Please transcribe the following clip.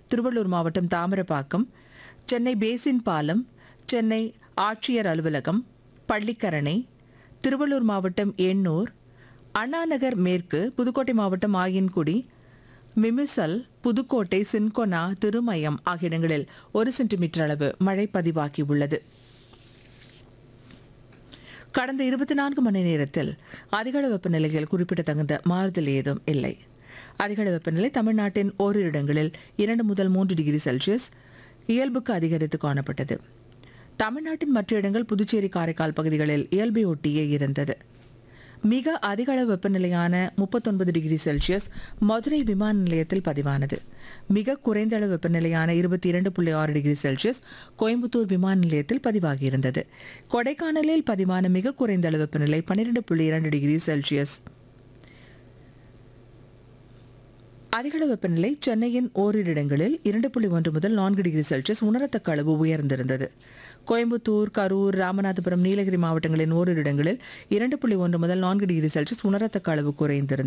திருவள்ளூர் மாவட்டம் தாமிரபாக்கம் சென்னை பேசின் பாலம் சென்னை ஆட்சியர் அலுவலகம் பள்ளிக்கரணை திருவள்ளூர் மாவட்டம் எண்ணூர் அண்ணாநகர் மேற்கு புதுக்கோட்டை மாவட்டம் ஆயன்குடி மிமிசல் புதுக்கோட்டை சின்கொனா திருமயம் ஆகிய இடங்களில் ஒரு சென்டிமீட்டர் அளவு மழை பதிவாகியுள்ளது கடந்த இருபத்தி நான்கு மணி நேரத்தில் அதிகள வெப்பநிலையில் குறிப்பிடத்தகுந்த மாறுதல் ஏதும் இல்லை அதிகள வெப்பநிலை தமிழ்நாட்டின் ஓரிரு இடங்களில் இரண்டு முதல் மூன்று டிகிரி செல்சியஸ் இயல்புக்கு அதிகரித்து காணப்பட்டது தமிழ்நாட்டின் மற்ற இடங்கள் புதுச்சேரி காரைக்கால் பகுதிகளில் இயல்பை ஒட்டியே இருந்தது மிக அதிக அளவு வெப்பநிலையான முப்பத்தொன்பது டிகிரி செல்சியஸ் மதுரை விமான நிலையத்தில் பதிவானது மிக குறைந்த அளவு வெப்பநிலையான இருபத்தி இரண்டு புள்ளி ஆறு டிகிரி செல்சியஸ் கோயம்புத்தூர் விமான நிலையத்தில் பதிவாகியிருந்தது கொடைக்கானலில் பதிவான மிக குறைந்த அளவு வெப்பநிலை பன்னிரெண்டு புள்ளி இரண்டு டிகிரி செல்சியஸ் அதிகள வெப்பநிலை சென்னையின் ஓரிரு இடங்களில் இரண்டு புள்ளி ஒன்று முதல் நான்கு டிகிரி செல்சியஸ் உணரத்தக்க அளவு உயர்ந்திருந்தது கோயம்புத்தூர் கரூர் ராமநாதபுரம் நீலகிரி மாவட்டங்களின் ஓரிரு இடங்களில் இரண்டு புள்ளி ஒன்று முதல் நான்கு டிகிரி செல்சியஸ் உணரத்தக்க அளவு குறைந்திருந்தது